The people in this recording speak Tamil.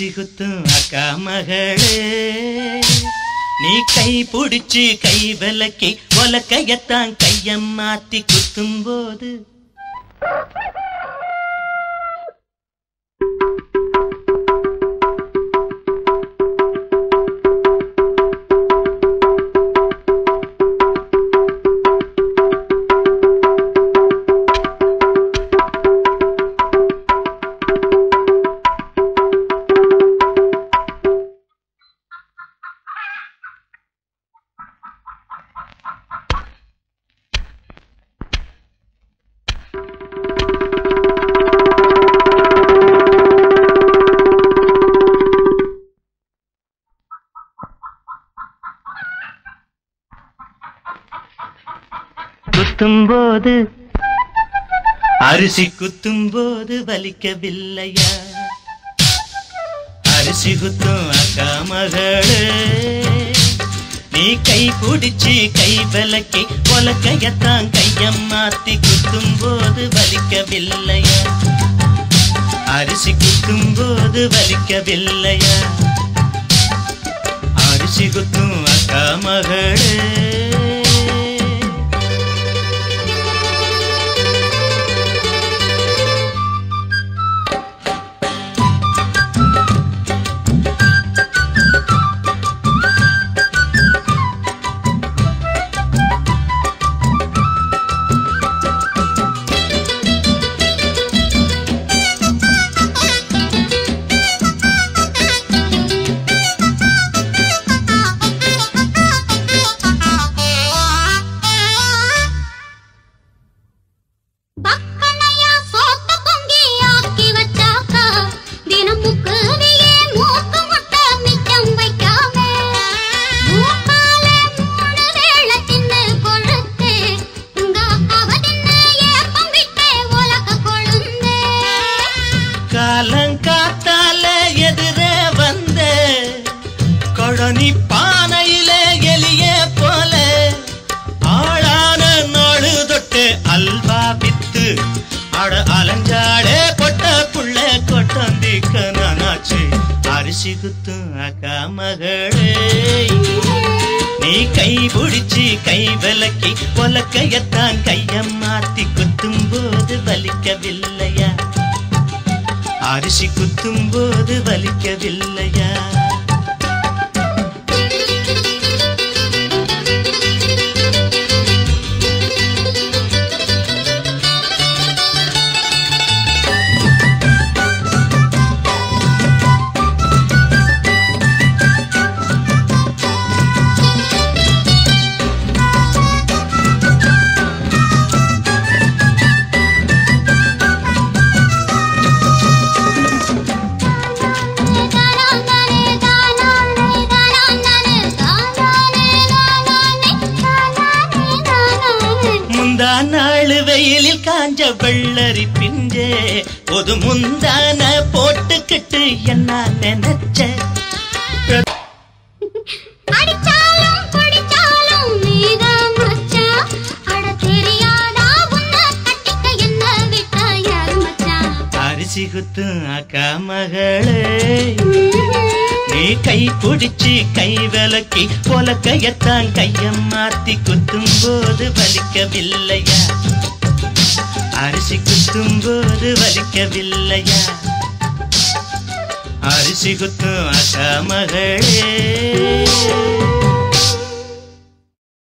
அரிசி குத்தும் அக்கா மகளே நீ கை பிடிச்சு கை விலக்கி உலக்கையத்தான் கையம் மாத்தி குத்தும் போது குத்தும் போது அரிசி குத்தும் போது வலிக்கவில்லையா அரிசி குத்தும் அக்கா மகளே நீ கை பிடிச்சு கை விலக்கி உலக்கையத்தான் கையம் மாத்தி குத்தும் போது வலிக்கவில்லையா அரிசி குத்தும் போது வலிக்கவில்லையா அரிசி குத்தும் அக்கா மகளே பக்கனையா சோத்த பொங்கி ஆக்கி வச்சாக்கா தினமுக்கு நீயே மூக்கு முட்டை மிச்சம் வைக்காம மூக்கால மூணு வேளை தின்னு கொழுத்து உங்க அக்காவ தின்னு ஏப்பம் விட்டு உலக கொழுந்து காலங்காத்தால எதிர வந்த கொழனி பானையில எலிய போல ஆளான நாடு தொட்டு அல்வா வித்து அட அலஞ்சாடே பொட்ட புள்ள கொட்டந்திக்க நானாச்சு அரிசி குத்தும் அக்கா மகளே நீ கை பிடிச்சு கை விலக்கி உலக்கையத்தான் கையம் மாத்தி குத்தும் போது வலிக்கவில்லையா அரிசி குத்தும் போது வலிக்கவில்லையா தானானே தானானே தானானே தானானே தானானே தானானே தானானே முந்தா நாள் வெயிலில் காஞ்ச வெள்ளரி பிஞ்சே ஒரு முந்தான போட்டுக்கிட்டு என்ன நினைச்ச அடிச்சாலும் குடிச்சாலும் நீதான் மச்சான் அட தெரியாதா உன்னை கட்டிக்க என்ன விட்டா யாரு மச்சான் அரிசி குத்தும் அக்கா மகளே நீ கை பிடிச்சு கை விலக்கி உலக்கையத்தான் கையம் மாத்தி குத்தும் போது வலிக்கவில்லையா அரிசி குத்தும் போது வலிக்கவில்லையா அரிசி குத்தும் அக்கா மகளே